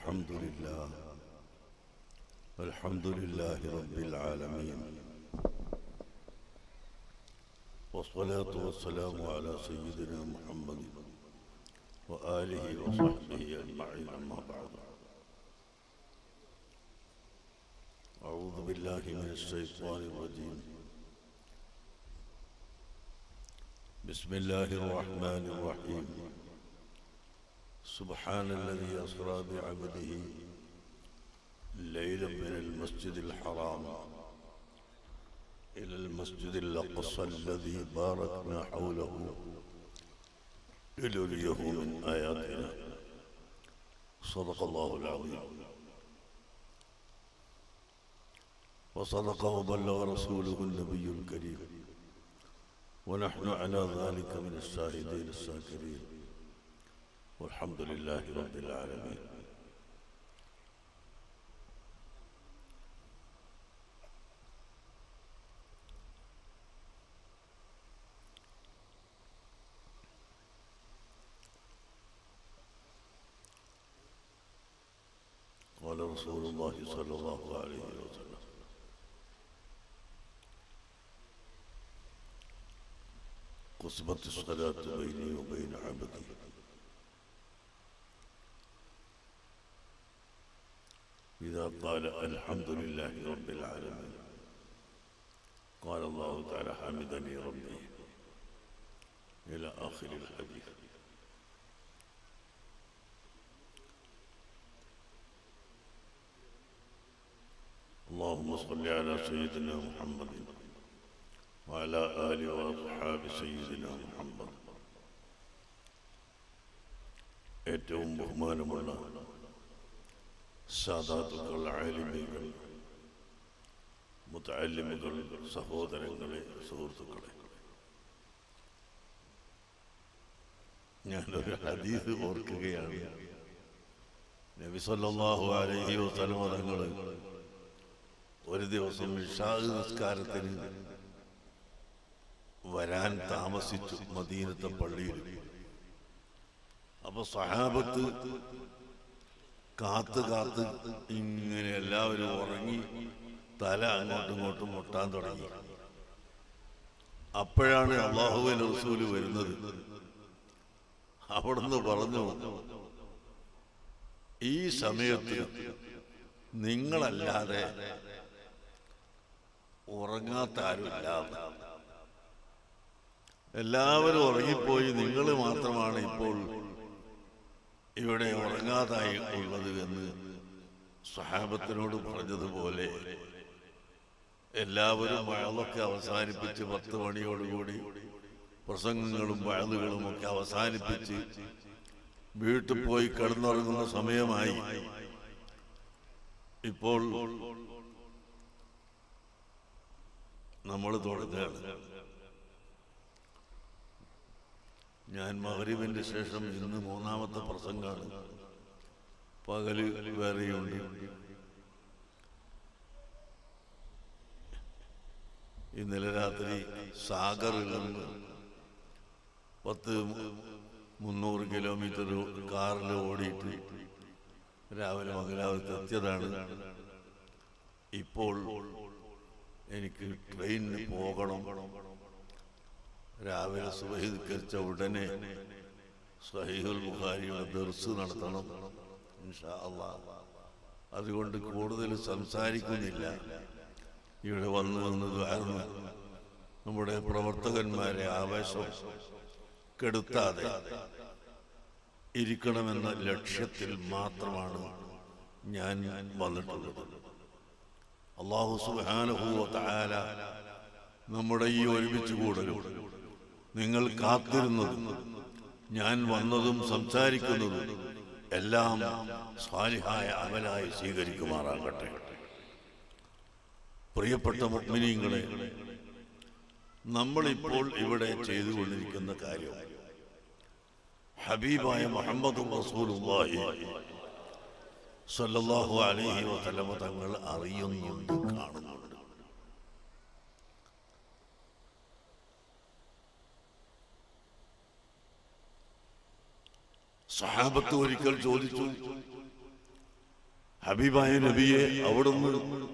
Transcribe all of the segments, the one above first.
الحمد لله الحمد لله رب العالمين والصلاة والسلام على سيدنا محمد وآله وصحبه أجمعين أما بعد أعوذ بالله من الشيطان الرجيم بسم الله الرحمن الرحيم سبحان الذي أسرى بعبده ليلا من المسجد الحرام إلى المسجد الأقصى الذي باركنا حوله لنريه من آياتنا صدق الله العظيم وصدق وبلغ رسوله النبي الكريم ونحن على ذلك من الشاهدين الشاكرين والحمد لله رب العالمين قال رسول الله صلى الله عليه وسلم قسمت الصلاة بيني وبين عبدي إذا قال الحمد لله رب العالمين قال الله تعالى حمدني ربي إلى آخر الحديث اللهم صل على سيدنا محمد وعلى آل وأصحاب سيدنا محمد ഏറ്റവും ബഹുമാനമുള്ള സാധാതുക്കൾ ആലിമികൾ മുത്തല്ലിമുകൾ സഹോദരങ്ങളെ സുഹൃത്തുക്കളെ ഞാനൊരു ഹദീസ് ഓർക്കുകയാണ് നബി സല്ലല്ലാഹു അലൈഹി വസല്ലം തങ്ങൾ ഒരു ദിവസം ഇഷാ നിസ്കാരത്തിന് വരാൻ താമസിച്ചു മദീനത്തെ പള്ളിയിൽ അപ്പൊ സഹാബത്ത് കാത്ത് കാത്ത് ഇങ്ങനെ എല്ലാവരും ഉറങ്ങി തല അങ്ങോട്ടും ഇങ്ങോട്ടും മുട്ടാൻ തുടങ്ങി അപ്പോഴാണ് അള്ളാഹുവിൻ റസൂല് വരുന്നത് അവിടുന്ന് പറഞ്ഞു ഈ സമയത്ത് നിങ്ങളല്ലാതെ ഉറങ്ങാത്ത ആരുമില്ല എല്ലാവരും ഉറങ്ങിപ്പോയി നിങ്ങൾ മാത്രമാണ് ഇപ്പോൾ ഇവിടെ ഉറങ്ങാതായി ഉള്ളത് എന്ന് സഹാബത്തിനോട് പറഞ്ഞതുപോലെ എല്ലാവരും വയലൊക്കെ അവസാനിപ്പിച്ച് പത്ത് മണിയോടുകൂടി പ്രസംഗങ്ങളും വയലുകളും ഒക്കെ അവസാനിപ്പിച്ച് വീട്ടിൽ പോയി കിടന്നുറങ്ങുന്ന സമയമായി ഇപ്പോൾ നമ്മൾ തുടങ്ങുകയാണ് ഞാൻ മഹരീബിന്റെ ശേഷം ഇന്ന് മൂന്നാമത്തെ പ്രസംഗമാണ് പകല് വേറെയുണ്ട് ഇന്നലെ രാത്രി സാഗറിൽ നിന്ന് പത്ത് മുന്നൂറ് കിലോമീറ്റർ കാറിൽ ഓടിയിട്ട് രാവിലെ മംഗലാപുരത്ത് എത്തിയതാണ് ഇപ്പോൾ എനിക്ക് ട്രെയിനിന് പോകണം രാവിലെ സുബഹികരിച്ച ഉടനെ സഹീഹുൽ ബുഖാരിയുടെ ദർസ് നടത്തണം ഇൻഷാ അള്ളാ അതുകൊണ്ട് കൂടുതൽ സംസാരിക്കുന്നില്ല ഇവിടെ വന്നു വന്ന് ദ്വാരുന്നു നമ്മുടെ പ്രവർത്തകന്മാരെ ആവേശം കെടുത്താതെ ഇരിക്കണമെന്ന ലക്ഷ്യത്തിൽ മാത്രമാണ് ഞാൻ വന്നിട്ടുള്ളത് അള്ളാഹു സുബാനുഭൂവ താല നമ്മുടെ ഈ ഒരുമിച്ച് കൂടലും നിങ്ങൾ കാത്തിരുന്നതും ഞാൻ വന്നതും സംസാരിക്കുന്നതും എല്ലാം സ്വാലിഹായ അമലായി സ്വീകരിക്കുമാറാകട്ടെ പ്രിയപ്പെട്ട മുഗ്മിനീങ്ങളെ നമ്മളിപ്പോൾ ഇവിടെ ചെയ്തുകൊണ്ടിരിക്കുന്ന കാര്യം ഹബീബായ മുഹമ്മദ് റസൂലുള്ളാഹി സല്ലല്ലാഹു അലൈഹി വസല്ലമ തങ്ങൾ അറിയുന്നുണ്ട് കാണുന്നുണ്ട് സഹാബത്ത് ഒരിക്കൽ ചോദിച്ചു ഹബീബായ നബിയെ അവിടുന്ന്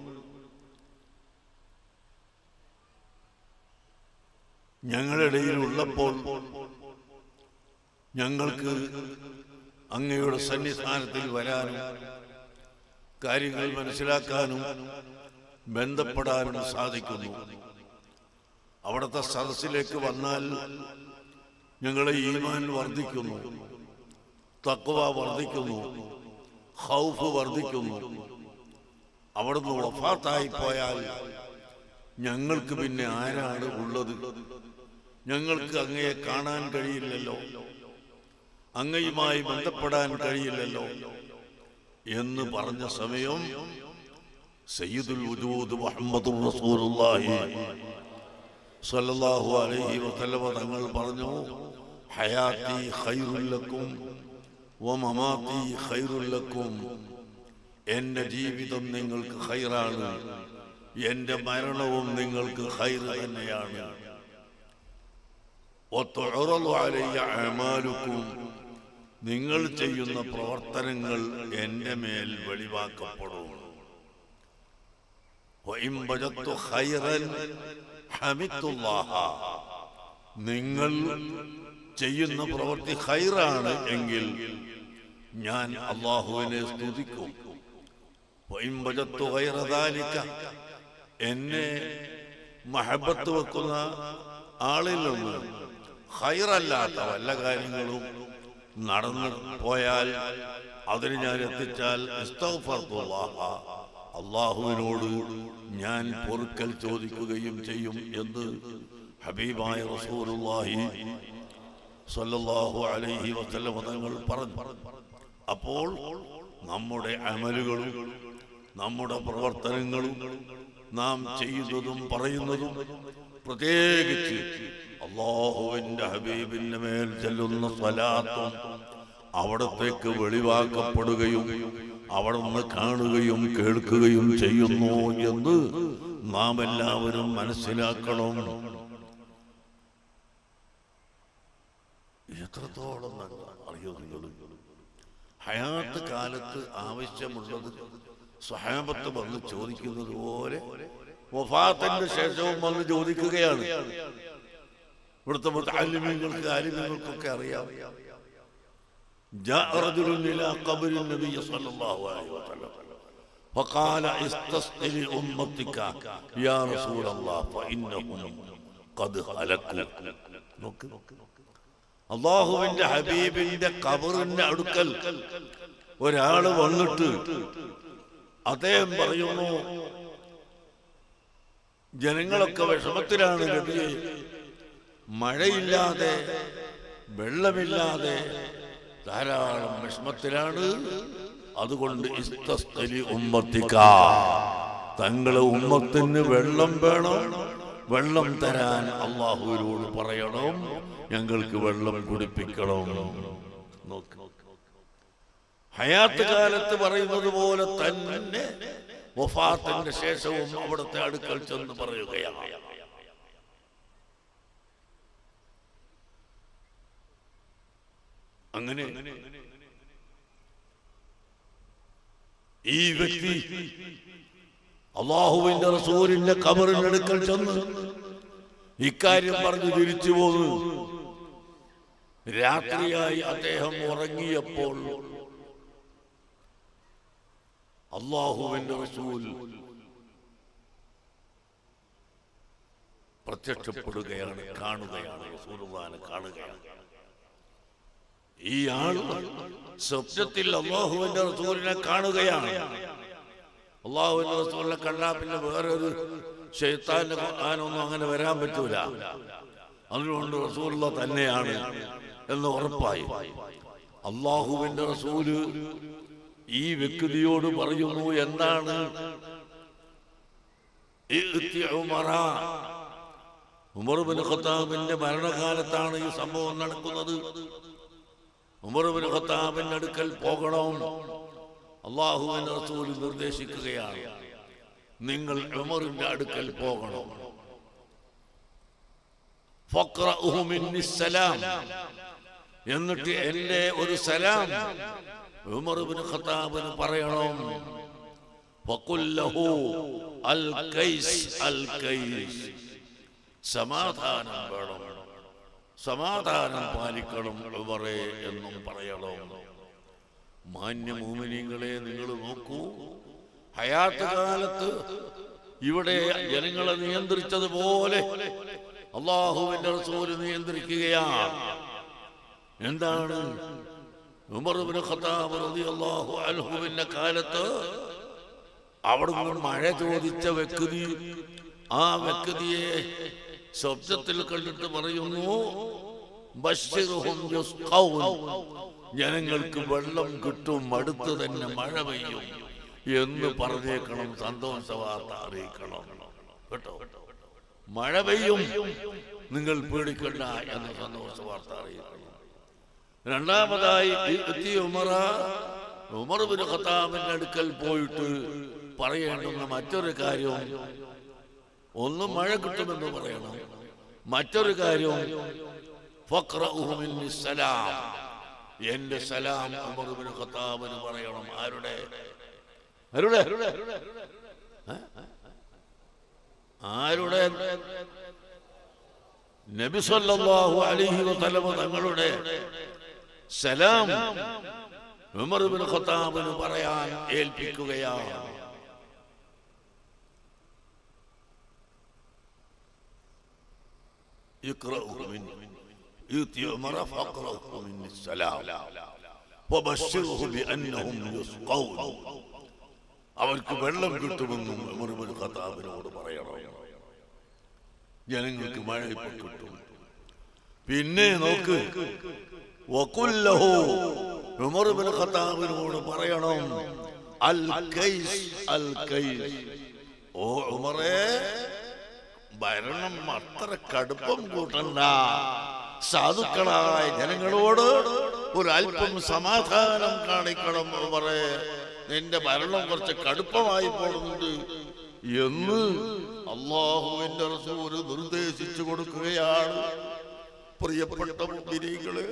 ഞങ്ങളുടെ ഇടയിൽ ഉള്ളപ്പോൾ ഞങ്ങൾക്ക് അങ്ങയുടെ സന്നിധാനത്തിൽ വരാനും കാര്യങ്ങൾ മനസ്സിലാക്കാനും ബന്ധപ്പെടാനും സാധിക്കുന്നു അവിടുത്തെ സദസ്സിലേക്ക് വന്നാൽ ഞങ്ങളെ ഈമാൻ വർദ്ധിക്കുന്നു തക്വ വർദ്ധിക്കുന്നു ഹൗഫ് വർദ്ധിക്കുന്നു അവിടുന്ന് വഫാത്തായി പോയാൽ ഞങ്ങൾക്ക് പിന്നെ ആരാണ് ഉള്ളത് ഞങ്ങൾക്ക് അങ്ങയെ കാണാൻ കഴിയില്ലല്ലോ അങ്ങയുമായി ബന്ധപ്പെടാൻ കഴിയില്ലല്ലോ എന്ന് പറഞ്ഞ സമയം സയ്യിദുൽ വജൂദ് മുഹമ്മദുർ റസൂലുള്ളാഹി സല്ലല്ലാഹു അലൈഹി വസല്ലമ തങ്ങൾ പറഞ്ഞു ഹയാത്തി ഖൈറുൽ ലക്കും വമമാത്തി ഖൈറുൽ ലക്കും എന്റെ ജീവിതം നിങ്ങൾക്ക് ഖൈറാണ് എന്റെ മരണവും നിങ്ങൾക്ക് ഖൈർ തന്നെയാണ് وتعرض علي أعمالكم നിങ്ങൾ ചെയ്യുന്ന പ്രവർത്തനങ്ങൾ എന്റെ മേൽ വെളിവാക്കപ്പെടും وإن وجدت خيرا حمدت الله. നിങ്ങൾ ചെയ്യുന്ന പ്രവൃത്തി ഖൈറാണ് എങ്കിൽ ഞാൻ അള്ളാഹുവിനെ സ്തുതിക്കും وإن وجدت غير ذلك എന്നെ മഹബത്ത് വെക്കുന്ന ആളിൽ നിന്ന് ഹൈറല്ലാത്ത വല്ല കാര്യങ്ങളും നടന്നു പോയാൽ അതിന് ഞാൻ എത്തിച്ചാൽ ഇസ്തഗ്ഫർതുല്ലാഹ. അള്ളാഹുവിനോട് ഞാൻ പൊറുക്കൽ ചോദിക്കുകയും ചെയ്യും എന്ന് ഹബീബായ റസൂലുള്ളാഹി സ്വല്ലല്ലാഹു അലൈഹി വസല്ലം തങ്ങൾ പറഞ്ഞു അപ്പോൾ നമ്മുടെ അമലുകളും നമ്മുടെ പ്രവർത്തനങ്ങളും നാം ചെയ്യുന്നതും പറയുന്നതും പ്രത്യേകിച്ച് അള്ളാഹുവിന്റെ ഹബീബിന്റെ മേൽ ചെല്ലുന്ന സ്വലാത്തും അവിടത്തേക്ക് വെളിവാക്കപ്പെടുകയും അവിടുന്ന് കാണുകയും കേൾക്കുകയും ചെയ്യുന്നു എന്ന് നാം എല്ലാവരും മനസ്സിലാക്കണം എത്രത്തോളം അറിയോ നിങ്ങൾ ഹയാത്ത് കാലത്ത് ആവശ്യമുള്ളത് സ്വഹാബത്ത് വന്ന് ചോദിക്കുന്നത് പോലെ വഫാത്തിന്റെ ശേഷവും വന്ന് ചോദിക്കുകയാണ് ഇവിടുത്തെ മുത്തലിമീങ്ങൾക്ക് ആലിമീങ്ങൾക്കൊക്കെ അറിയാം جاء رجل إلى قبر النبي صلى الله عليه وسلم فقال استسق لأمتك يا رسول الله فإنهم قد هلكوا നോക്ക് അള്ളാഹുവിന്റെ ഹബീബിന്റെ കബറിന്റെ അടുക്കൽ ഒരാള് വന്നിട്ട് അദ്ദേഹം പറയുന്നു ജനങ്ങളൊക്കെ വിഷമത്തിലാണ് നബിയെ മഴയില്ലാതെ വെള്ളമില്ലാതെ ധാരാളം വിഷമത്തിലാണ് അതുകൊണ്ട് ഇസ്തസ്തലി ഉമ്മത്തിക്ക തങ്ങളെ ഉമ്മത്തിന് വെള്ളം വേണം വെള്ളം തരാൻ അള്ളാഹുവിനോട് പറയണം ഞങ്ങൾക്ക് വെള്ളം കുടിപ്പിക്കണം നോക്ക് ഹയാത്ത് കാലത്ത് പറയുന്നത് പോലെ തന്നെ വഫാത്തിന്റെ ശേഷവും അവിടുത്തെ അടുക്കൽ ചെന്ന് പറയുകയാണ് അങ്ങനെ ഈ വ്യക്തി അള്ളാഹുവിന്റെ റസൂലിന്റെ കബറിന്റെ അടുക്കൽ ചെന്ന് ഇക്കാര്യം പറഞ്ഞ് തിരിച്ചു പോന്നു രാത്രിയായി അദ്ദേഹം ഉറങ്ങിയപ്പോൾ അള്ളാഹുവിന്റെ റസൂൽ പ്രത്യക്ഷപ്പെടുകയാണ് കാണുകയാണ് റസൂലുള്ളാഹിനെ കാണുകയാണ് ഈ ആൾ സ്വപ്നത്തിൽ അള്ളാഹുവിന്റെ റസൂലിനെ കാണുകയാണ് അള്ളാഹുവിന്റെ റസൂലിനെ കണ്ടാൽ പിന്നെ വേറൊരു ഷെയ്ത്താന്റെ ആനൊന്നും അങ്ങനെ വരാൻ പറ്റൂല അതുകൊണ്ട് റസൂലുള്ള തന്നെയാണ് എന്ന് ഉറപ്പായി അള്ളാഹുവിന്റെ റസൂല് ഈ വ്യക്തിയോട് പറയുന്നു എന്താണ് ഇഅ്തി ഉമറ. ഉമർ ബിൻ ഖത്താബിന്റെ മരണകാലത്താണ് ഈ സംഭവം നടക്കുന്നത് ഉമർ ബിൻ ഖത്താബിന്റെ അടുക്കൽ പോകണം അള്ളാഹുവിന്റെ റസൂൽ നിർദ്ദേശിക്കുകയാണ് നിങ്ങൾ ഉമറിന്റെ അടുക്കൽ പോകണം ഫഖ്റഉഹു മിന്നി സലാം. എന്നിട്ട് എന്റെ ഒരു സലാം ഉമർ ബിൻ ഖത്താബിന് പറയണം فقل له الكيس الكيس സമാധാനം വേണം സമാധാനം പാലിക്കണം ഉമറേ എന്നും പറയണം മാന്യ മോമിനിങ്ങളെ നിങ്ങൾ നോക്കൂ ഹയാത്ത് കാലത്ത് ഇവിടെ ജനങ്ങളെ നിയന്ത്രിച്ചതുപോലെ അള്ളാഹുവിന്റെ റസൂല് നിയന്ത്രിക്കുകയാണ് എന്താണ് ഉമർ ഇബ്നു ഖത്താബ് റളിയല്ലാഹു അൻഹുവിന്റെ കാലത്ത് അവിടുന്ന് മഴ ചോദിച്ച വ്യക്തി ആ വ്യക്തിയെ ശബ്ദത്തിൽ കണ്ടിട്ട് പറയുന്നു ബശ്ശിറുഹും യുസ്ഖൗൻ. ജനങ്ങൾക്ക് വെള്ളം കിട്ടും അടുത്ത് തന്നെ മഴ പെയ്യും എന്ന് പറഞ്ഞേക്കണം സന്തോഷ വാർത്ത അറിയിക്കണം കേട്ടോ മഴ പെയ്യും നിങ്ങൾ പേടിക്കണ്ട എന്ന സന്തോഷ വാർത്ത അറിയിക്കണം രണ്ടാമതായി എത്തിയ ഉമറ ഉമർ ബിൻ ഖത്താബിന്റെ അടുക്കൽ പോയിട്ട് പറയേണ്ടുന്ന മറ്റൊരു കാര്യം ഒന്ന് മഴ കിട്ടുമെന്ന് പറയണം മറ്റൊരു കാര്യം ഫഖ്റഉഹു മിന്നി സലാം എന്റെ സലാം ഉമർ ബിൻ ഖത്താബിന് പറയണം ആരുടെ ആരുടെ ഏ? ആരുടെ നബി സല്ലല്ലാഹു അലൈഹി വസല്ലം തങ്ങളുടെ സലാം ഉമർ ബിൻ ഖത്താബിന് പറയാൻ ഏൽപ്പിക്കുകയാണ് يقرأه من يؤتي عمر فاقرأه من السلام وبشره بأنهم يسقون അവർക്ക് വെള്ളം കിട്ടുമെന്നും ഉമർ ബിൻ ഖത്താബിനോട് പറയണം ജനങ്ങൾക്ക് മഴ ഇപ്പൊ കിട്ടും പിന്നെ നോക്ക് വകുല്ലഹു ഉമർ ബിൻ ഖത്താബിനോട് പറയണം അൽ കൈസ് അൽ കൈസ് ഓ ഉമറേ ഭരണം അത്ര കടുപ്പം കൂട്ടണ്ട സാധുക്കളായ ജനങ്ങളോട് ഒരു അല്പം സമാധാനം കാണിക്കണം ഉമറേ നിന്റെ ഭരണം കുറച്ച് കടുപ്പമായി പോകുന്നുണ്ട് എന്ന് അള്ളാഹുവിന്റെ റസൂല് നിർദ്ദേശിച്ചു കൊടുക്കുകയാണ് പ്രിയപ്പെട്ട മുന്തിരികളെ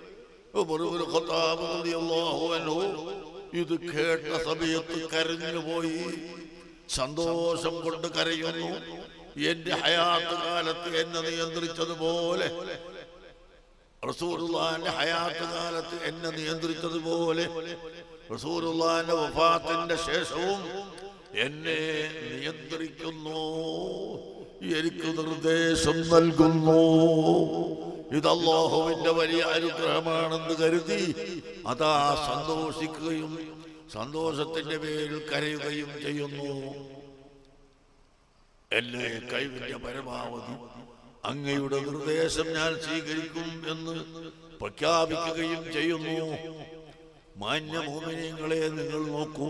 ഇത് കേട്ട സമയത്ത് കരഞ്ഞു പോയി സന്തോഷം കൊണ്ട് കരയുന്നു എന്റെ ഹയാത്ത് കാലത്ത് എന്നെ നിയന്ത്രിച്ചതുപോലെ റസൂറുള്ളാന്റെ ഹയാത്ത് കാലത്ത് എന്നെ നിയന്ത്രിച്ചതുപോലെ റസൂറുള്ളാന്റെ വഫാത്തിന്റെ ശേഷവും എന്നെ നിയന്ത്രിക്കുന്നു എനിക്ക് നിർദ്ദേശം നൽകുന്നു ഇത് അള്ളാഹുവിന്റെ വലിയ അനുഗ്രഹമാണെന്ന് കരുതി അതാ സന്തോഷിക്കുകയും സന്തോഷത്തിന്റെ പേരിൽ കരയുകയും ചെയ്യുന്നു എന്നെ കഴിവിന്റെ പരമാവധി അങ്ങയുടെ നിർദ്ദേശം ഞാൻ സ്വീകരിക്കും എന്ന് പ്രഖ്യാപിക്കുകയും ചെയ്യുന്നു മാന്യ മോമിനിയങ്ങളെ നിങ്ങൾ നോക്കൂ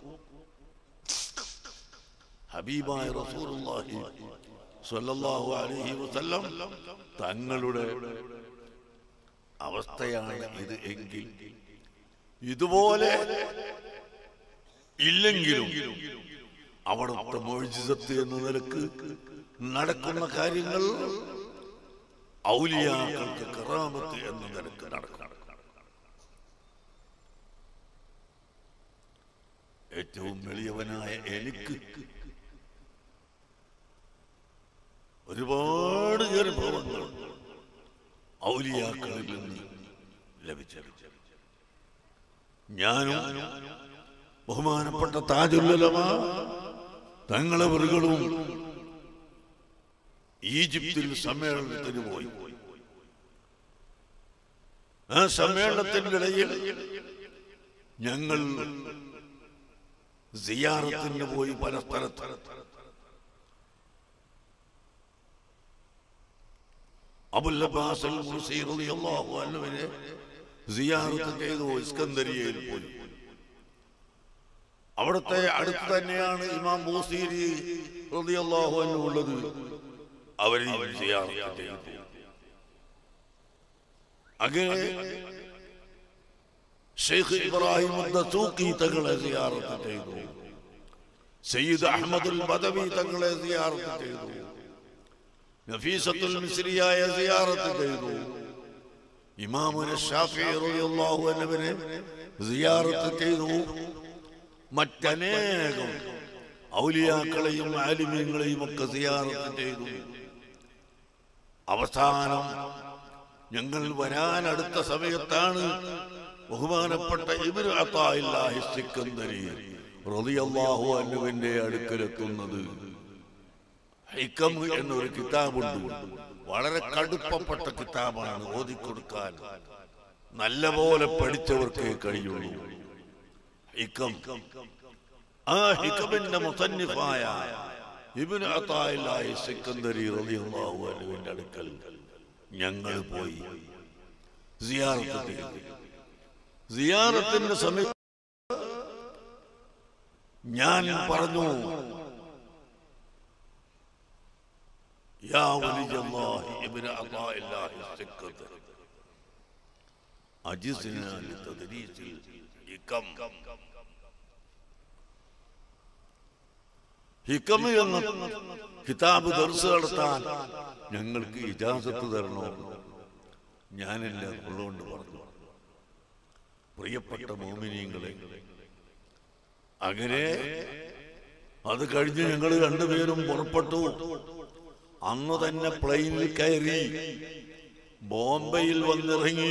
ഹബീബായ റസൂലുള്ളാഹി സ്വല്ലല്ലാഹു അലൈഹി വസല്ലം തങ്ങളുടെ അവസ്ഥയാണ് ഇത് എങ്കിൽ ഇതുപോലെ ഇല്ലെങ്കിലും അവിടുത്തെ മോചിതത്ത് എന്ന നിലക്ക് നടക്കുന്ന കാര്യങ്ങൾ ഔലിയാക്കൾക്ക് കറാമത്ത് എന്ന നിലക്ക് നടക്കണം ഏറ്റവും എളിയവനായ എനിക്ക് ഒരുപാട് അനുഭവങ്ങൾ ഔലിയാക്കളിൽ നിന്ന് ലഭിച്ചു ഞാനും ബഹുമാനപ്പെട്ട താജുല്ലമ തങ്ങളെ വറുകളും ഈജിപ്തിൽ സമ്മേളനത്തിന് പോയി ആ സമ്മേളനത്തിന്റെ ഇടയിൽ ഞങ്ങൾ സിയാറത്തിന് പോയി പല സ്ഥലത്ത് അബുൽ അബ്ബാസ് അൽ മുർസി റളിയല്ലാഹു അൻഹുവിനെ സിയാറത്ത് ചെയ്തു ഇസ്കന്ദരിയയിൽ പോയി അവിടുത്തെ അടുത്ത് തന്നെയാണ് ഇമാം ബൂസീരി റളിയല്ലാഹു അൻഹു ഉള്ളത് അവരെയും സിയാറത്ത് ചെയ്തു അങ്ങനെ ഷെയ്ഖ് ഇബ്രാഹിം ദസൂഖി തങ്ങളെ സിയാറത്ത് ചെയ്തു സയ്യിദ് അഹമ്മദുൽ ബദവി തങ്ങളെ സിയാറത്ത് ചെയ്തു നഫീസത്തുൽ മിസ്രിയായ സിയാറത്ത് ചെയ്തു ഇമാമുന ഷാഫി റളിയല്ലാഹു അൻഹുവിനെ സിയാറത്ത് ചെയ്തു മറ്റനേകം ഔലിയാക്കളെയും ആലിമ്യങ്ങളെയും ഒക്കെ സിയാറത്ത് ചെയ്തു അവസാനം ഞങ്ങൾ വരാൻ അടുത്ത സമയത്താണ് ബഹുമാനപ്പെട്ട ഇബ്നു അത്താഇല്ലാഹി സിക്കന്ദരി റളിയല്ലാഹു അൻഹുവിന്റെ അടുക്കലെത്തുന്നത് ഹിക്കം എന്നൊരു കിതാബുണ്ട് വളരെ കടുപ്പപ്പെട്ട കിതാബാണ് ഓതിക്കൊടുക്കാൻ നല്ലപോലെ പഠിച്ചവർക്കേ കഴിയുള്ളൂ ഹിക്കം ആ ഹിക്കമിന്റെ മുസന്നിഫായ ഇബ്നു അത്തായില്ലാഹി സിക്കന്ദരി റളിയല്ലാഹു അൻഹുവിന്റെ അടുക്കൽ ഞങ്ങൾ പോയി സിയാറത്ത് ചെയ്തു സിയാറത്തിന്റെ സമയത്ത് ഞാൻ പറഞ്ഞു യാ വലിയല്ലാഹി ഇബ്നു അത്തായില്ലാഹി സിക്കന്ദരി അജിസ്നാ ലിതദ്രീസിൽ ഹിക്കം ഹിക്കമ് എന്ന കിതാബ് ദർസ് നടത്താൻ ഞങ്ങൾക്ക് ഇജാസത്ത് തരണോ ഞാൻ എന്റെ ഉള്ളുകൊണ്ട് പറഞ്ഞു പ്രിയപ്പെട്ട മോമിനിയങ്ങളെ അങ്ങനെ അത് കഴിഞ്ഞ് ഞങ്ങൾ രണ്ടുപേരും പുറപ്പെട്ടു അന്ന് തന്നെ പ്ലെയിനിൽ കയറി ബോംബെയിൽ വന്നിറങ്ങി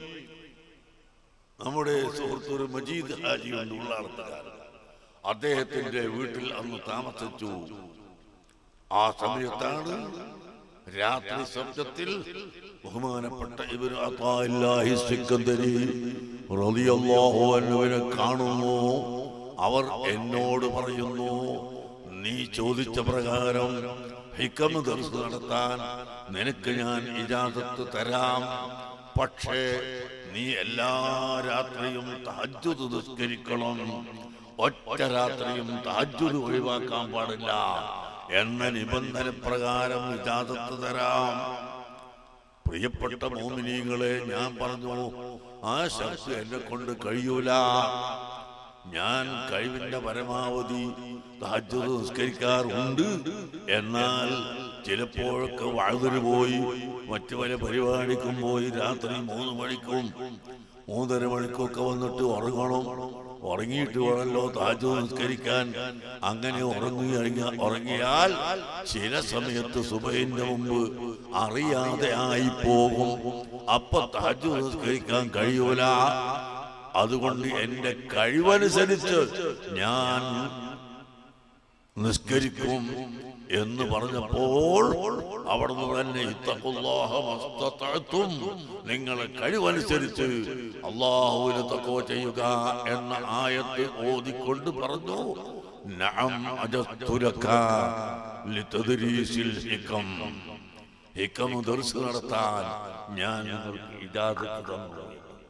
നമ്മുടെ സുഹൃത്തൊരു മജീദ് ഹാജിയുണ്ട് ഉള്ളാളത്തുകാരൻ അദ്ദേഹത്തിന്റെ വീട്ടിൽ അന്ന് താമസിച്ചു ആ സമയത്താണ് രാത്രി ശബ്ദത്തിൽ ബഹുമാനപ്പെട്ട ഇവര് അത്തായില്ലാഹി സിക്കന്ദരി റളിയല്ലാഹു അൻഹുവിനെ കാണുന്നു അവർ എന്നോട് പറയുന്നു നീ ചോദിച്ച പ്രകാരം ഹിക്കമ് ദർസ് നടത്താൻ നിനക്ക് ഞാൻ ഇജാസത്ത് തരാം പക്ഷേ നീ എല്ലാ രാത്രിയും തഹജ്ജുദ് നിസ്കരിക്കണം ഒറ്റ രാത്രിയും തഹജ്ജുദ് ഒഴിവാക്കാൻ പാടില്ല എന്ന നിബന്ധന പ്രകാരം ഇജാസത്ത് തരാം പ്രിയപ്പെട്ട മോമിനികളെ ഞാൻ പറഞ്ഞു ആ ശക്തി എന്നെ കൊണ്ട് കഴിയൂല ഞാൻ കഴിവിന്റെ പരമാവധി തഹജ്ജുദ് നിസ്കരിക്കാറുണ്ട് എന്നാൽ ചിലപ്പോഴൊക്കെ വഴുതിന് പോയി മറ്റു പല പരിപാടിക്കും പോയി രാത്രി മൂന്ന് മണിക്കും മൂന്നര മണിക്കൊക്കെ വന്നിട്ട് ഉറങ്ങണം ഉറങ്ങിയിട്ട് വേണമല്ലോ താജു നിസ്കരിക്കാൻ അങ്ങനെ ഉറങ്ങി കഴിഞ്ഞ- ഉറങ്ങിയാൽ ചില സമയത്ത് സുബൈന്റെ മുമ്പ് അറിയാതെ ആയി പോകും അപ്പൊ താജു നിസ്കരിക്കാൻ കഴിയൂല അതുകൊണ്ട് എന്റെ കഴിവനുസരിച്ച് ഞാൻ നിസ്കരിക്കും എന്ന് പറഞ്ഞപ്പോൾ അവിടുന്ന് തന്നെ ഇത്തഖുല്ലാഹ മസ്തതഅ്തും നിങ്ങളെ കഴിവനുസരിച്ച് അള്ളാഹുവിന് തക്കോ ചെയ്യുക എന്ന ആയത്ത് ഓതിക്കൊണ്ട് പറഞ്ഞു നഅം അജസ്തു ലക ലിതദ്രീസിൽ ഹിക്കം ഹിക്കം ദർസ് നടത്താൻ ഞാൻ നിങ്ങൾക്ക് ഇജാസത്ത് തന്നു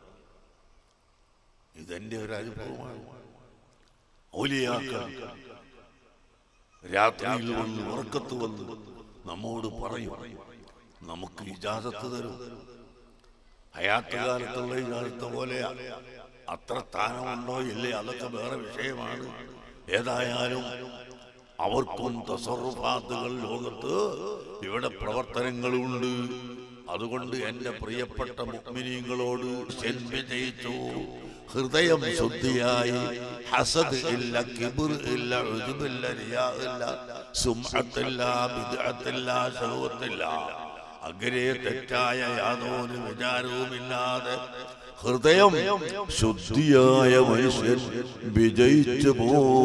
ഇതെന്റെ ഒരു അനുഭവമാണ് ഔലിയാക്കൾ രാത്രിയിൽ വന്ന് ഉറക്കത്ത് വന്ന് നമ്മോട് പറയും നമുക്ക് ഇജാസത്ത് തരും ഹയാത്ത് കാലത്തുള്ള ഇജാസത്ത് പോലെ അത്ര സ്ഥാനമുണ്ടോ ഇല്ലേ അതൊക്കെ വേറെ വിഷയമാണ് ഏതായാലും അവർക്കും തസറുഫാത്തുകൾ ലോകത്ത് ഇവിടെ പ്രവർത്തനങ്ങളുണ്ട് അതുകൊണ്ട് എന്റെ പ്രിയപ്പെട്ട മുഗ്മിനീങ്ങളോട് ജയിച്ചു ഹൃദയം ശുദ്ധിയായി ഹസദ് ഇല്ല കിബിർ ഇല്ല ഉജുബില്ല റിയാ ഇല്ല സുംഅത്തില്ല ബിദ്അത്തില്ല ശഹവത്തില്ല അങ്ങനെ തെറ്റായ യാതൊരു വിചാരവുമില്ലാതെ ഹൃദയം ശുദ്ധിയായ മനുഷ്യൻ വിജയിച്ചു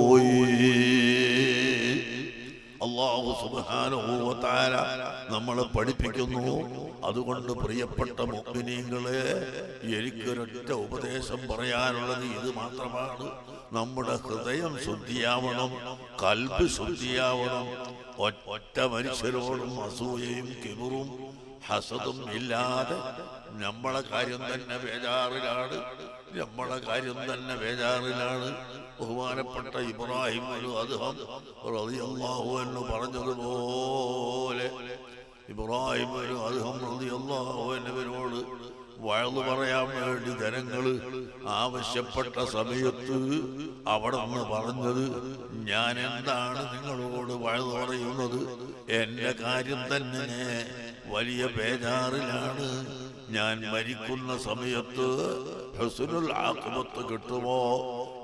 പോയി അള്ളാഹു സുബ്ഹാനഹു വ തആല നമ്മളെ പഠിപ്പിക്കുന്നു അതുകൊണ്ട് പ്രിയപ്പെട്ട മുഅ്മിനീങ്ങളെ എനിക്കൊരൊറ്റ ഉപദേശം പറയാനുള്ളത് ഇത് മാത്രമാണ് നമ്മുടെ ഹൃദയം ശുദ്ധിയാവണം കൽബ് ശുദ്ധിയാവണം ഒ- ഒറ്റ മനുഷ്യരോടും അസൂയയും കിബറും ഹസതും ഇല്ലാതെ നമ്മളെ കാര്യം തന്നെ ബേജാറിലാണ് നമ്മളെ കാര്യം തന്നെ ബേജാറിലാണ് ബഹുമാനപ്പെട്ട ഇബ്രാഹിം ഒരു അദ്ദേഹം റളിയല്ലാഹു എന്ന് പറഞ്ഞതുപോലെ ഇബ്രാഹിം ഒരു അദ്ദേഹം റളിയല്ലാഹു എന്നവരോട് വഴന്നു പറയാൻ വേണ്ടി ജനങ്ങൾ ആവശ്യപ്പെട്ട സമയത്ത് അവിടെ നിന്ന് പറഞ്ഞത് ഞാൻ എന്താണ് നിങ്ങളോട് വഴന്നു പറയുന്നത് എന്റെ കാര്യം തന്നെ വലിയ ബേജാറിലാണ് ഞാൻ മരിക്കുന്ന സമയത്ത് ഹുസ്നുൽ ആഖിബത്ത് കിട്ടുമോ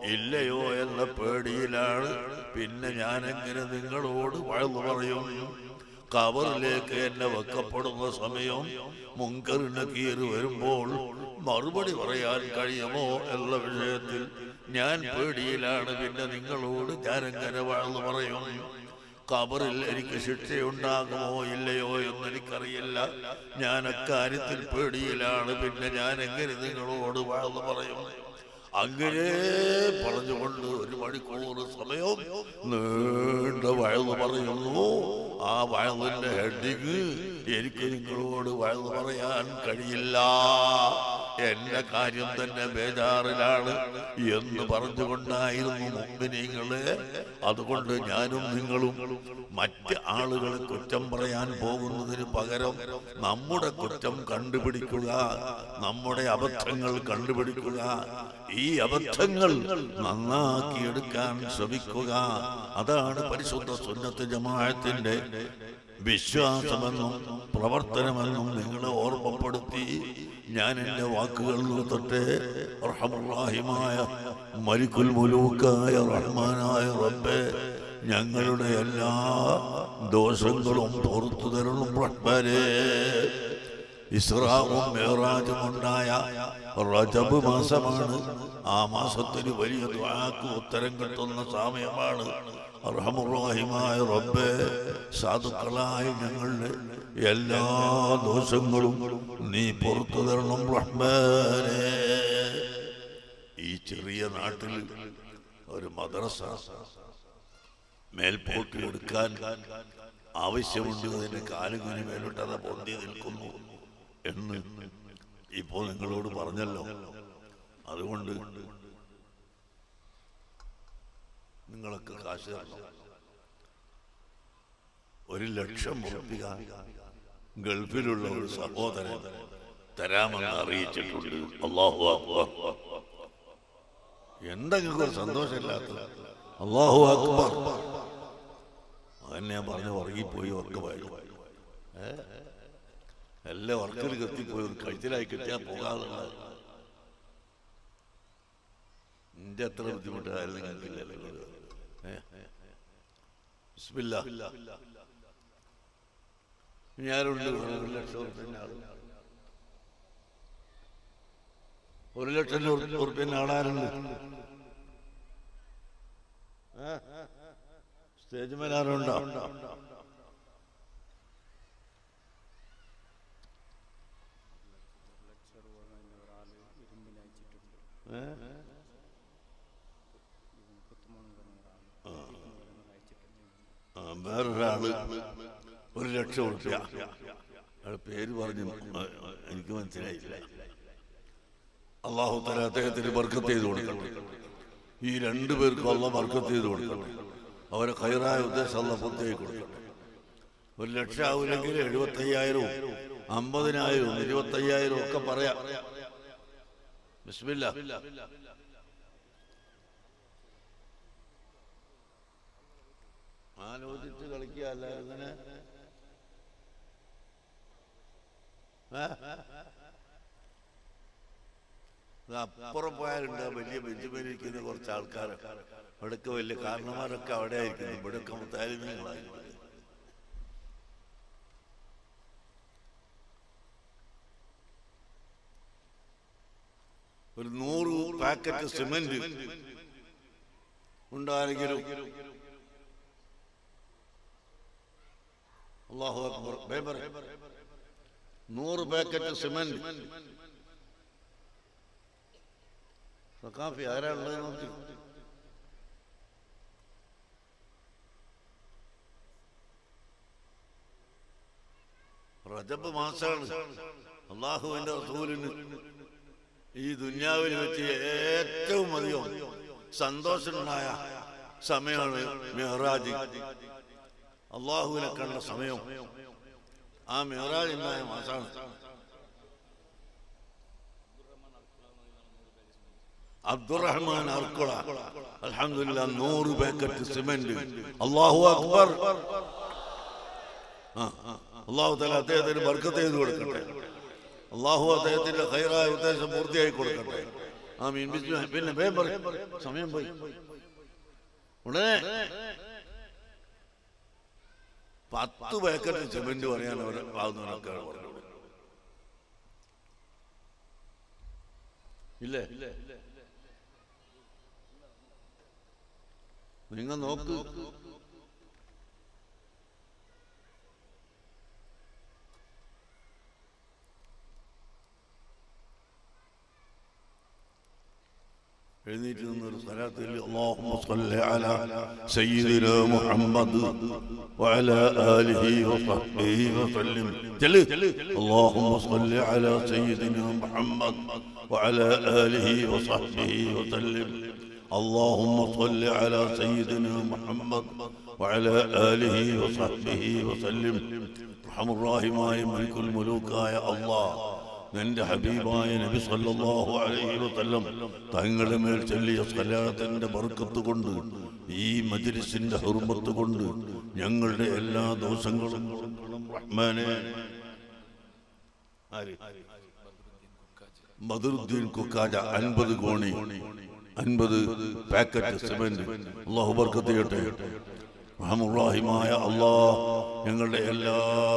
ഇല്ലയോ എന്ന പേടിയിലാണ് പിന്നെ ഞാൻ എങ്ങനെ നിങ്ങളോട് വഴന്നു പറയും കവറിലേക്ക് എന്നെ വെക്കപ്പെടുന്ന സമയം മുങ്കറിന് കീറി വരുമ്പോൾ മറുപടി പറയാൻ കഴിയുമോ എന്ന വിഷയത്തിൽ ഞാൻ പേടിയിലാണ് പിന്നെ നിങ്ങളോട് ഞാൻ എങ്ങനെ വഴന്നു പറയും കബറിൽ എനിക്ക് ശിക്ഷയുണ്ടാകുമോ ഇല്ലയോ എന്ന് എനിക്കറിയില്ല ഞാൻ അക്കാര്യത്തിൽ പേടിയിലാണ് പിന്നെ ഞാൻ എങ്ങനെ നിങ്ങളോട് വാഴ്ന്നു പറയും അങ്ങനെ പറഞ്ഞുകൊണ്ട് ഒരു മണിക്കൂർ സമയം നീണ്ട വഴന്ന് പറയുന്നു ആ വഴന്നിന്റെ ഹെഡിങ് എനിക്ക് നിങ്ങളോട് വഴന്ന് പറയാൻ കഴിയില്ല എന്റെ കാര്യം തന്നെ ബേജാറിലാണ് എന്ന് പറഞ്ഞുകൊണ്ടായിരുന്നു മുമ്പിനിങ്ങളെ അതുകൊണ്ട് ഞാനും നിങ്ങളും മറ്റ് ആളുകളെ കുറ്റം പറയാൻ പോകുന്നതിന് പകരം നമ്മുടെ കുറ്റം കണ്ടുപിടിക്കുക നമ്മുടെ അബദ്ധങ്ങൾ കണ്ടുപിടിക്കുക ഈ അബദ്ധങ്ങൾ നന്നാക്കിയെടുക്കാൻ ശ്രമിക്കുക അതാണ് പരിശുദ്ധ സുന്നത്ത് ജമാഅത്തിന്റെ വിശ്വാസമെന്നും പ്രവർത്തനമെന്നും നിങ്ങളെ ഓർമ്മപ്പെടുത്തി ഞാൻ എൻ്റെ വാക്കുകൾ നിർത്തട്ടെ റഹമുറാഹിമായ മരിക്കുൽ മുലൂക്കായ റഹ്മാനായ റബ്ബെ ഞങ്ങളുടെ എല്ലാ ദോഷങ്ങളും പുറത്തു തരണം റഹ്മാനേ ഇസ്രാവും മേറാജും ഉണ്ടായ റജബ് മാസമാണ് ആ മാസത്തിന് വലിയ ദുആക്ക് ഉത്തരം കിട്ടുന്ന സമയമാണ് അർഹമുറാഹിമായ റബ്ബേ സാധുക്കളായ ഞങ്ങളുടെ എല്ലാ ദോഷങ്ങളും നീ പുറത്തു തരണം റഹ്മാനേ ഈ ചെറിയ നാട്ടിൽ ഒരു മദ്രസ മേൽപോട്ട് എടുക്കാൻ ആവശ്യമുണ്ട് അതിന്റെ കാലുകിന് മേലോട്ടത് പൊന്തി നിൽക്കുന്നു എന്ന് ഇപ്പോൾ നിങ്ങളോട് പറഞ്ഞല്ലോ അതുകൊണ്ട് നിങ്ങളൊക്കെ കാശ് തരണം ഒരു ലക്ഷം ഉറപ്പിക ഗൾഫിലുള്ള ഒരു സഹോദരൻ തരാമെന്ന് അറിയിച്ചിട്ടുണ്ട് അള്ളാഹു അക്ബർ എന്തെങ്കിലും ഒരു സന്തോഷമില്ലാത്ത അള്ളാഹു അക്ബർ അങ്ങനെ ഞാൻ പറഞ്ഞു ഉറങ്ങിപ്പോയി ഉറക്കമായി ഏ? എല്ലാം ഉറക്കിൽ കത്തിപ്പോയി ഒന്ന് കഴുത്തിലായി കിട്ടിയാൽ പോകാതുള്ള നിന്റെ അത്ര ബുദ്ധിമുട്ടായാലും നിങ്ങൾക്കില്ലല്ലോ ഏ? ബിസ്മില്ലാ. ഞാനുണ്ട് ഒരു ലക്ഷം ഉറുപ്പിന്റെ ആള് ഒരു ലക്ഷം ഉറുപ്പിന്റെ ആളാരുണ്ട് സ്റ്റേജ് മേലാറുണ്ടോ വേറൊരാള് ഒരു ലക്ഷം ഉറുപ്പ്യ അയാൾ പേര് പറഞ്ഞു ആ, എനിക്ക് മനസ്സിലായില്ല അള്ളാഹു തല അദ്ദേഹത്തിന് ബർക്കത്ത് ചെയ്ത് കൊടുക്കട്ടെ ഈ രണ്ടു പേർക്കും അള്ള ബർക്കത്ത് ചെയ്ത് കൊടുക്കട്ടെ അവരെ കൈറായ ഉദ്ദേശം അള്ള പൂർത്തിയാക്കി കൊടുക്കട്ടെ ഒരു ലക്ഷം ആവില്ലെങ്കിൽ എഴുപത്തയ്യായിരവും അമ്പതിനായിരവും ഇരുപത്തയ്യായിരവും ഒക്കെ പറയാം ബിസ്മില്ല ആലോചിച്ച് കളിക്കുക അല്ല ഇങ്ങനെ ഏ? ഇത് അപ്പുറം പോയാലുണ്ട് വലിയ ബെഞ്ചുമേലിരിക്കുന്ന കുറച്ച് ആൾക്കാർ അവിടെയൊക്കെ വലിയ കാരണന്മാരൊക്കെ അവിടെ ആയിരിക്കുന്നു ഇവിടെയൊക്കെ മുത്താലിമീങ്ങളായിരിക്കും ഒരു നൂറ് പാക്കറ്റ് സിമന്റ് ഉണ്ടാരെങ്കിലും അള്ളാഹു അക്ബർ ബേബർ നൂറ് പാക്കറ്റ് സിമന്റ് സക്കാഫി ആരാളുള്ളത് നോക്കി റജബ് മാസമാണ് അള്ളാഹുവിന്റെ റസൂലിന് ഈ ദുന്യാവിൽ വെച്ച് ഏറ്റവും അധികം സന്തോഷമുണ്ടായ സമയമാണ് മെഹറാജ് അള്ളാഹുവിനെ കണ്ട സമയം ആ മെഹറാജ് ഉണ്ടായ മാസമാണ് അബ്ദുറഹ്മാൻ അർക്കുള അൽഹംദുലില്ല നൂറ് പാക്കറ്റ് സിമന്റ് അള്ളാഹു അക്ബർ ആ, ആ. അള്ളാഹു തല അദ്ദേഹത്തിന് ബർക്കത്ത് ചെയ്ത് കൊടുക്കട്ടെ അള്ളാഹു അദ്ദേഹത്തിന്റെ ഹൈറായ ഉദ്ദേശം പൂർത്തിയാക്കി കൊടുക്കട്ടെ ആമീൻ ബിസ്മില്ലാഹ്. പിന്നെ വേഗം പറ സമയം പോയി ഉടനെ പത്ത് പാക്കറ്റ് സിമെന്റ് പറയാൻ അവർ ആവുന്നവരൊക്കെ പറഞ്ഞു ഇല്ലേ നിങ്ങൾ നോക്ക് എഴുന്നേറ്റ് നിന്നൊരു സ്ഥലത്തിൽ اللهم صل على سيدنا محمد وعلى آله وصحبه وسلم جل اللهم صل على سيدنا محمد وعلى آله وصحبه وسلم اللهم صل على سيدنا محمد وعلى آله وصحبه وسلم رحم الراحماയ ملك الملوك يا الله നിന്റെ ഹബീബായ നബി സല്ലല്ലാഹു അലൈഹി വസല്ലം തങ്ങളുടെ മേൽ ചൊല്ലിയ സ്വലാത്തിന്റെ ബർക്കത്ത് കൊണ്ട് ഈ മജ്ലിസിന്റെ ഹുർമത്ത് കൊണ്ട് ഞങ്ങളുടെ എല്ലാ ദോഷങ്ങളും റഹ്മാനെ ആര്? ബദറുദ്ദീൻ കുക്കാജ അൻപത് കോണി അൻപത് പാക്കറ്റ് സിമന്റ് അള്ളാഹു ബർക്കത്ത് ചെയ്യട്ടെ റഹമുറാഹിമായ അള്ളാഹ് ഞങ്ങളുടെ എല്ലാ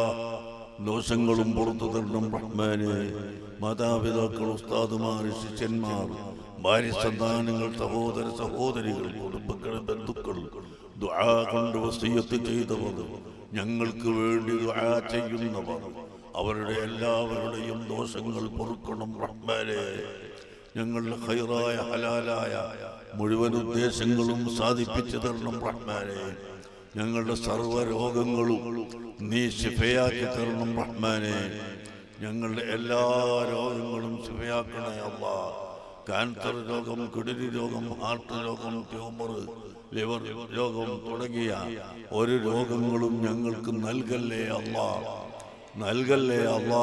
ദോഷങ്ങളും പുറത്തു തരണം റഹ്മാനെ മാതാപിതാക്കൾ ഉസ്താദുമാർ ശിഷ്യന്മാർ ഭാര്യ സന്താനങ്ങൾ സഹോദര സഹോദരികൾ കുടുംബങ്ങൾ ബന്ധുക്കൾ ദുആ കൊണ്ട് വസിയത്ത് ചെയ്തവർ ഞങ്ങൾക്ക് വേണ്ടി ദുആ ചെയ്യുന്നവർ അവരുടെ എല്ലാവരുടെയും ദോഷങ്ങൾ പൊറുക്കണം റഹ്മാനെ ഞങ്ങളുടെ ഹൈറായ ഹലാലായ മുഴുവൻ ഉദ്ദേശങ്ങളും സാധിപ്പിച്ചു തരണം റഹ്മാനെ ഞങ്ങളുടെ സർവ്വ രോഗങ്ങളും നീ ശിഫയാക്കി തരണം റഹ്മാനെ ഞങ്ങളുടെ എല്ലാ രോഗങ്ങളും ശിഫയാക്കണേ അല്ലാ ക്യാൻസർ രോഗം കിഡ്നി രോഗം ഹാർട്ട് രോഗം ട്യൂമർ ലിവർ രോഗം തുടങ്ങിയ ഒരു രോഗങ്ങളും ഞങ്ങൾക്ക് നൽകല്ലേ അല്ലാ നൽകല്ലേ അല്ലാ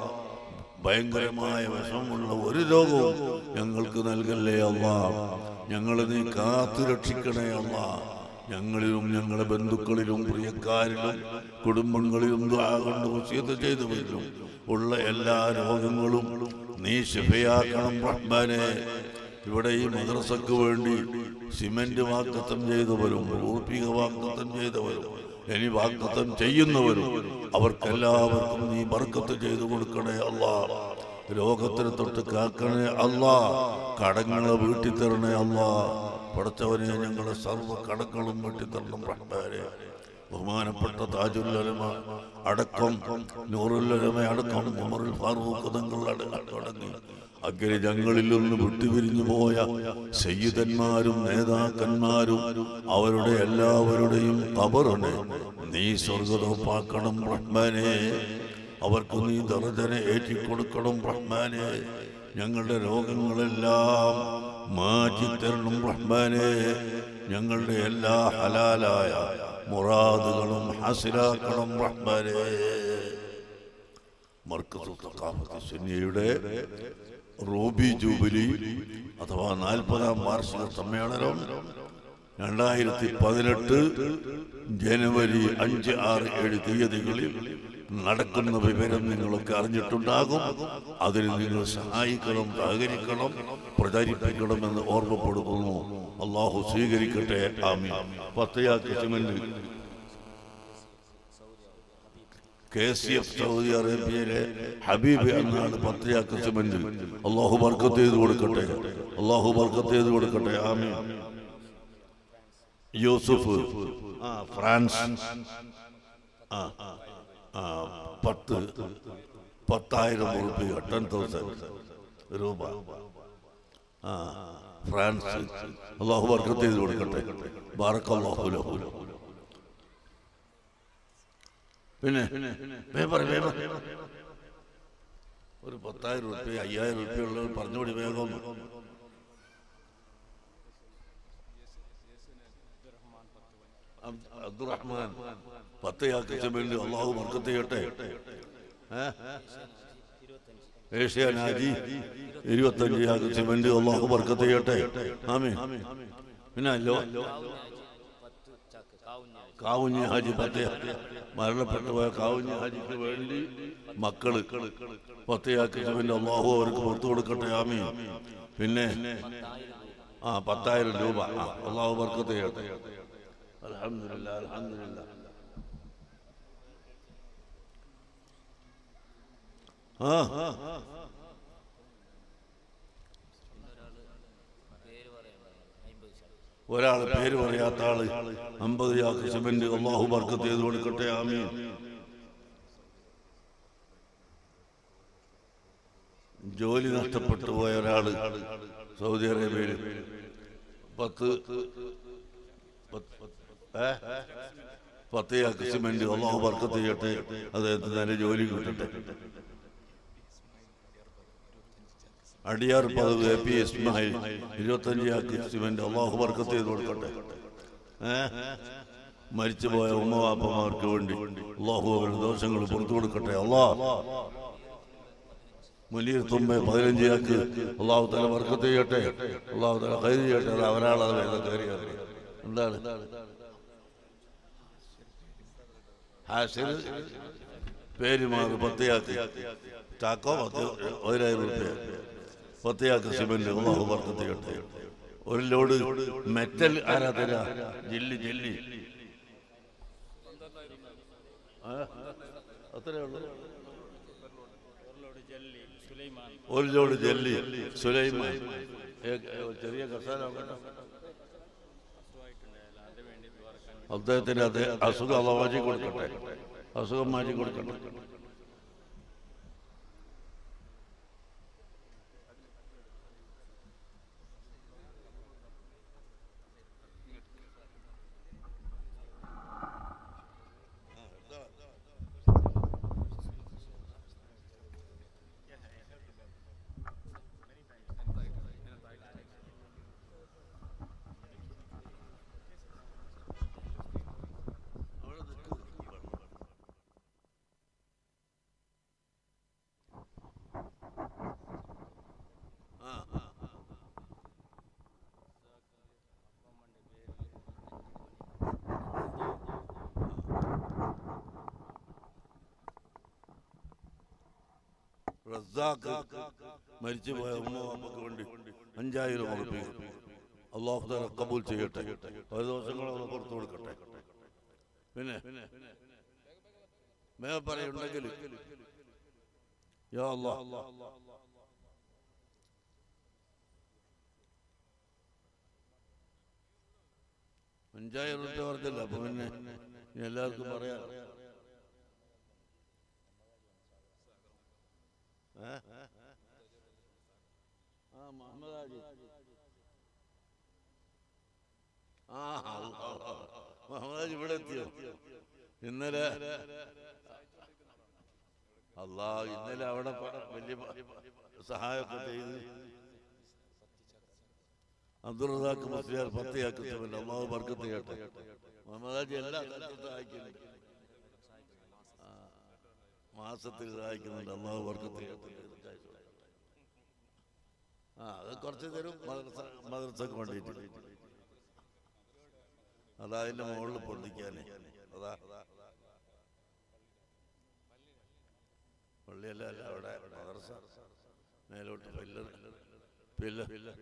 ഭയങ്കരമായ വിഷമുള്ള ഒരു രോഗവും ഞങ്ങൾക്ക് നൽകല്ലേ അല്ല ഞങ്ങളെ നീ കാത്തു രക്ഷിക്കണേ അല്ല ഞങ്ങളിലും ഞങ്ങളുടെ ബന്ധുക്കളിലും പ്രിയക്കാരിലും കുടുംബങ്ങളിലും ദുആ കൊണ്ട് വസീയത്ത് ചെയ്തവരിലും ഉള്ള എല്ലാ രോഗങ്ങളും നീ ശിഫയാക്കണം റഹ്മാനെ ഇവിടെ ഈ മദ്രസക്ക് വേണ്ടി സിമന്റ് വാക്തത്വം ചെയ്തവരും ഊർപ്പിക വാക്തത്വം ചെയ്തവരും ഇനി വാക്തത്വം ചെയ്യുന്നവരും അവർക്കെല്ലാവർക്കും നീ ബർക്കത്ത് ചെയ്തു കൊടുക്കണേ അല്ലാ രോഗത്തിന് തൊട്ട് കാക്കണേ അല്ലാ കടങ്ങളെ വീട്ടി തരണേ അല്ലാ പടച്ചവനെ ഞങ്ങളെ സർവ്വ കടങ്ങളും വീട്ടി തരണം റഹ്മാനെ ബഹുമാനപ്പെട്ട താജുല്ലമ അടക്കം നൂറുല്ലമ അടക്കം ഉമറുൽ ഫാറൂഖ് തങ്ങൾ അടങ്ങി അഗ്രി ഞങ്ങളിൽ നിന്ന് വിട്ടുപിരിഞ്ഞു പോയ സയ്യിദന്മാരും നേതാക്കന്മാരും അവരുടെ എല്ലാവരുടെയും കബറിനെ നീ സ്വർഗതോപ്പാക്കണം റഹ്മാനെ അവർക്ക് നീ ദർജനെ ഏറ്റിക്കൊടുക്കണം റഹ്മാനെ ഞങ്ങളുടെ രോഗങ്ങളെല്ലാം മാറ്റിത്തരണം റഹ്മാനെ ഞങ്ങളുടെ എല്ലാ ഹലാലായ മുറാദുകളും ഹാസിലാക്കണം റഹ്മാനെ മർക്കസ് തഖാഫത്ത് സുന്നിയുടെ റൂബി ജൂബിലി അഥവാ നാൽപ്പതാം വാർഷിക സമ്മേളനം രണ്ടായിരത്തി പതിനെട്ട് ജനുവരി അഞ്ച് ആറ് ഏഴ് തീയതികളിൽ നടക്കുന്ന വിവരം നിങ്ങളൊക്കെ അറിഞ്ഞിട്ടുണ്ടാകും അതിന് നിങ്ങൾ സഹായിക്കണം സഹകരിക്കണം പ്രചരിപ്പിക്കണമെന്ന് ഓർമ്മപ്പെടുത്തുന്നു അള്ളാഹു സ്വീകരിക്കട്ടെ ആമി പത്തയാക്ക് cement K C F Saudi അറേബ്യയിലെ ഹബീബ് എന്നാണ് പത്തയാക്ക് സിമന്റ് അള്ളാഹു ബർക്കത്ത് ചെയ്ത് കൊടുക്കട്ടെ അള്ളാഹു ബർക്കത്ത് ചെയ്ത് കൊടുക്കട്ടെ ആമി യൂസുഫ് ആ ഫ്രാൻസ് ആ ആ പത്ത് പത്തായിരം രൂപ ടെൻ തൗസൻഡ് രൂപ ആ ഫ്രാൻസ് അള്ളാഹു ബർക്കത്ത് ചെയ്ത് കൊടുക്കട്ടെ ബാറക്കല്ലാഹു ലഹു പിന്നെ പേപ്പർ പേപ്പർ ഒരു പത്തായിരം റുപ്യ അയ്യായിരം റുപ്യ ഉള്ളവർ പറഞ്ഞുകൂടി വേഗം അബ്ദ്- അബ്ദുറഹ്മാൻ പത്തയാക്ക് ചെമ്മല് അള്ളാഹു ബർക്കത്ത് ചെയ്യട്ടെ ഏ? ഏഷ്യ നാജി ഇരുപത്തഞ്ച് യാക്ക് സിമന്റ് അള്ളാഹു ബർക്കത്ത് ചെയ്യട്ടെ ആമീൻ പിന്നെ അല്ലോ പത്ത് ചാക്ക് കാവുന്ന കാവുഞ്ഞി ഹാജി പത്തയ മരണപ്പെട്ടു പോയ കാവുഞ്ഞി ഹാജിക്ക് വേണ്ടി മക്കള് പത്തയാക്കിച്ചവന്റെ അള്ളാഹു അവർക്ക് പുറത്തു കൊടുക്കട്ടെ ആമി പിന്നെ ആ പത്തായിരം രൂപ ആ, അള്ളാഹു ബർക്കത്ത് ചെയ്യട്ടെ അൽഹംദുലില്ലാ അൽഹംദുലില്ലാ ആ ഒരാൾ പേര് പറയാത്ത ആള് അമ്പത് ചാക്ക് സിമന്റ് അള്ളാഹു ബർക്കത്ത് ചെയ്ത് കൊടുക്കട്ടെ ആമീൻ ജോലി നഷ്ടപ്പെട്ടു പോയ ഒരാള് സൗദി അറേബ്യയിൽ പത്ത് പത്ത്- ഏ? പത്ത് ചാക്ക് സിമന്റ് അള്ളാഹു ബർക്കത്ത് ചെയ്യട്ടെ അദ്ദേഹത്തിന് നല്ല ജോലി കിട്ടട്ടെ അടിയാർ പദവ് എ പി ഇസ്മായിൽ ഇരുപത്തഞ്ച് ചാക്ക് സിമന്റ് അള്ളാഹു ബർക്കത്ത് ചെയ്ത് കൊടുക്കട്ടെ ഏ മരിച്ചുപോയ ഉമ്മവാപ്പമാർക്ക് വേണ്ടി അള്ളാഹു അവരുടെ ദോഷങ്ങൾ പുറത്തു കൊടുക്കട്ടെ അള്ളാഹ് മുനീർ തുമ്പ പതിനഞ്ച് ചാക്ക് അള്ളാഹു തല ബർക്കത്ത് ചെയ്യട്ടെ അള്ളാഹു തല കൈ ചെയ്യട്ടെ അത് അവരാളത് വേദ കയറി എന്താണ് ഹാസിർ പേര് മാറി പത്തയാക്ക് ചാക്കോ പത്ത് പതിനായിരം റുപ്യ പത്തയാക്ക് സിമന്റ് അള്ളാഹു ബർക്കത്ത് ചെയ്യട്ടെ ഒരു ലോഡ് മെറ്റൽ ആരാ തരാ ജെല്ലി ജെല്ലി ആ? അത്രേ ഉള്ളൂ ഒരു ലോഡ് ജെല്ലി സുലൈമാൻ ഏ- ഏ- ചെറിയ കസാല വേണം. അദ്ദേഹത്തിന് അത് അസുഖം അള്ള മാറ്റി കൊടുക്കട്ടെ അസുഖം മാറ്റി കൊടുക്കട്ടെ റസാഖ് മരിച്ചുപോയ ഉമ്മ വാപ്പക്ക് വേണ്ടി അഞ്ചായിരം ഉറപ്പി അള്ളാഹു തആല കബൂൽ ചെയ്യട്ടെ ഒരു ദിവസങ്ങൾ അവളെ പുറത്തു കൊടുക്കട്ടെ പിന്നെ മേ പറയുണ്ടെങ്കിൽ യാ അല്ലാഹ് അഞ്ചായിരം റുപ്യ പറഞ്ഞില്ല അപ്പൊ പിന്നെ ഇനി എല്ലാവർക്കും പറയാം ഏ? ആ മുഹമ്മദ് ഹാജി ആ അല്ലാ. മുഹമ്മദ് ഹാജി ഇവിടെ എത്തിയോ ഇന്നലെ അല്ലാ ഇന്നലെ അവിടെ പ- വലിയ പ- സഹായമൊക്കെ ചെയ്ത് അബ്ദുൾ റസാഖ് മുസ്ലിയാർ പത്തിയാക്കുന്നുണ്ട് അള്ളാഹു ബർക്കത്ത് ചെയ്യട്ടെ മുഹമ്മദ് ഹാജി എല്ലാ സ്ഥലത്തും സഹായിക്കുന്നുണ്ട് ആ, മാസത്തിൽ സഹായിക്കുന്നുണ്ട് അള്ളാഹു ബർക്കത്ത് ചെയ്യട്ടെ ആ അത് കുറച്ച് തരും മദ്രസ മദ്രസക്ക് വേണ്ടിയിട്ട് അതാ അതിന്റെ മുകളിൽ പൊന്തിക്കാനേ അതാ പള്ളിയല്ല അല്ല അവിടെ മദ്രസ മേലോട്ട് പില്ലർ പില്ലർ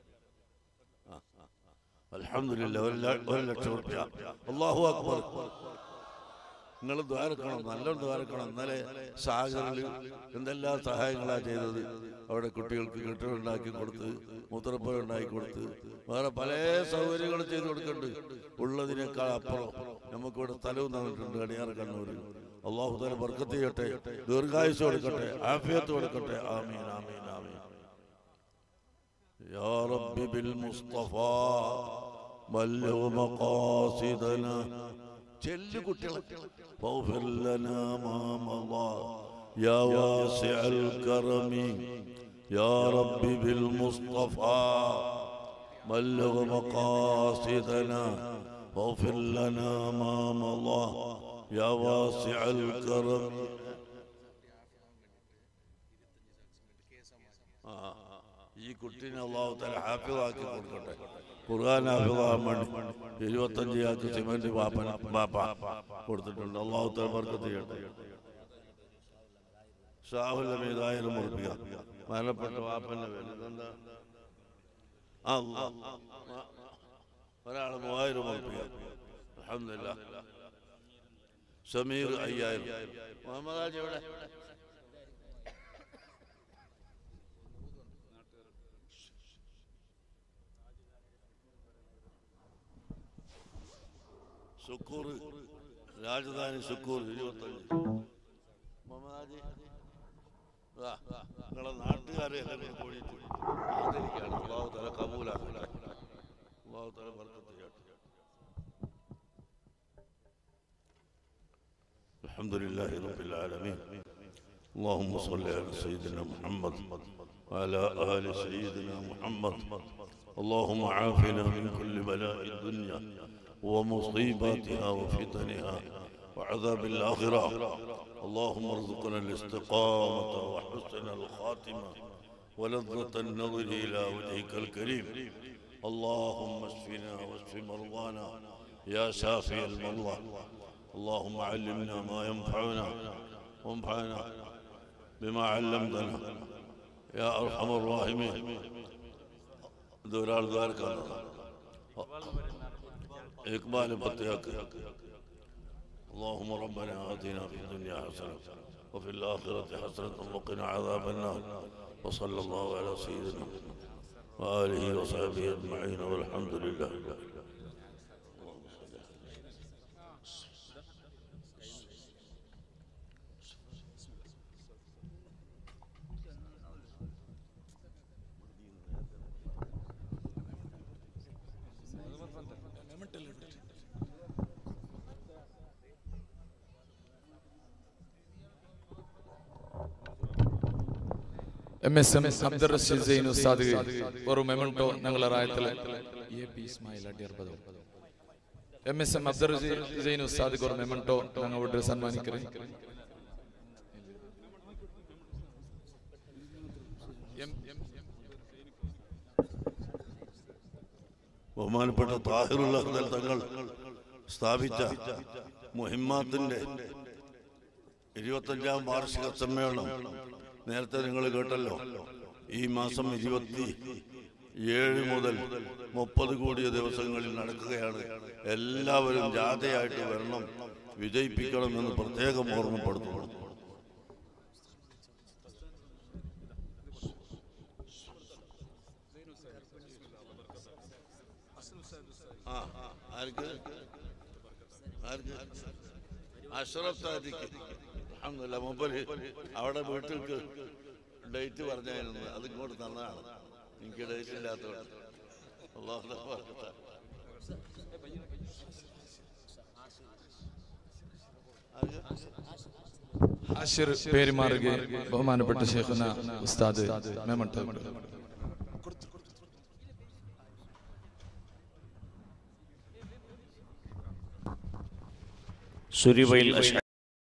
അലഹമില്ല ഒരു ല- ഒരു ലക്ഷം റുപ്യ അള്ളാഹു അക്ബർ നിങ്ങൾ ദ്വാരക്കണം നല്ല ദ്വാരക്കണം ഇന്നലെ സാഗറിൽ എന്തെല്ലാം സഹായങ്ങളാ ചെയ്തത് അവിടെ കുട്ടികൾക്ക് കെട്ടിടമുണ്ടാക്കി കൊടുത്ത് മൂത്രപ്പുര ഉണ്ടാക്കി കൊടുത്ത് വേറെ പല സൗകര്യങ്ങളും ചെയ്തു കൊടുക്കുന്നുണ്ട് ഉള്ളതിനേക്കാൾ അപ്പുറം നമുക്കിവിടെ സ്ഥലവും തന്നിട്ടുണ്ട് അടിയാർ കണ്ണൂർ അള്ളാഹു തല ബർക്കത്ത് ചെയ്യട്ടെ ദീർഘായുസ് കൊടുക്കട്ടെ ആഫിയത്ത് കൊടുക്കട്ടെ ആമീൻ ആമീൻ ആമീൻ يا رب بالمصطفى بلغ مقاصدنا جل കുട്ടികളെ فاغفر لنا ما مضى يا واسع الكرم يا رب بالمصطفى بلغ مقاصدنا واغفر لنا ما مضى يا واسع الكرم ഈ കുട്ടീനെ അള്ളാഹു തല ഹാഫിളാക്കി കൊടുക്കട്ടെ ഖുർആൻ ഹാഫിളാകാൻ വേണ്ടി ഇരുപത്തഞ്ച് ആൾക്ക് സിമന്റ് പാപ്പൻ പാപ്പ കൊടുത്തിട്ടുണ്ട് അള്ളാഹു തല ബർക്കത്ത് ചെയ്യട്ടെ ഷാഹുൽ അമീദ് ആയിരം ഉറപ്പിക മരണപ്പെട്ട പാപ്പന്റെ പേര് ഇതെന്താ ആ, അല്ലാ. ഒരാള് മൂവായിരം ഉറപ്പിക അൽഹംദുലില്ലാ സമീർ അയ്യായിരം മുഹമ്മദ് ഹാജി എവിടെ സുക്കൂർ രാജധാനി സുക്കൂർ ഇരുപത്തഞ്ച് മുഹമ്മദ് ഹാജി വാ, നിങ്ങളെ നാട്ടുകാരെ എല്ലാം കൂടി കൂടിയിട്ട് ആദരിക്കുകയാണ് അള്ളാഹു തല കബൂലാക്കട്ടെ അള്ളാഹു തല ബർക്കത്ത് ചെയ്യട്ടെ الحمد لله رب العالمين اللهم صل على سيدنا محمد وعلى آل سيدنا محمد اللهم عافنا من كل بلاء الدنيا ومصيباتها وفتنها وعذاب الآخرة اللهم ارزقنا الاستقامة وحسن الخاتمة ولذة النظر إلى وجهك الكريم اللهم اشفنا واشف مرضانا يا شافي المرضى اللهم علمنا ما ينفعنا وانفعنا بما علمتنا يا ارحم الراحمين دورال ذلك اقبال فتياك اللهم ربنا آتنا في الدنيا حسنة وفي الآخرة حسنة وقنا عذاب النار وصلى الله على سيدنا محمد وآله وصحبه أجمعين والحمد لله رب العالمين M S M Abdul Rasheed Zain ഉസ്താദ് ഒരു മെമൻറ്റോ ഞങ്ങളെ റായത്തിലെ എ പി ഇസ്മായിൽ അടിയർബദം M S M Abdul Rasheed Zain ഉസ്താദ് ഒരു മെമൻറ്റോ ഞങ്ങൾ ഇവിടെ സമ്മാനിക്കറേ ബഹുമാനപ്പെട്ട താഹിറുള്ള തങ്ങൾ സ്ഥാപിച്ച മുഹിമ്മാത്തിന്റെ ഇരുപത്തഞ്ചാം വാർഷിക സമ്മേളനം നേരത്തെ നിങ്ങൾ കേട്ടല്ലോ ഈ മാസം ഇരുപത്തി ഏഴ് മുതൽ മുപ്പത് കൂടിയ ദിവസങ്ങളിൽ നടക്കുകയാണ് എല്ലാവരും ജാഥയായിട്ട് വരണം വിജയിപ്പിക്കണമെന്ന് പ്രത്യേകം ഓർമ്മപ്പെടുത്തുന്നു ആ ആർക്ക് ആർക്ക് അഷ്റഫ് സാദിക്ക് അൽഹംദുലില്ലാ മൂപ്പര് അവിടെ വീട്ടിലേക്ക് ഡേറ്റ് പറഞ്ഞായിരുന്നു അത് ഇങ്ങോട്ട് തന്നതാണ് എനിക്ക് ഡേറ്റ് ഇല്ലാത്തതുകൊണ്ട് അള്ളാഹു തആല ബർക്കത്ത്. ഹാഷിർ പേരുമാറുക ബഹുമാനപ്പെട്ട ഷെയ്ഖുന ഉസ്താദ് മെമൻറ്റോ സുരിവയിൽ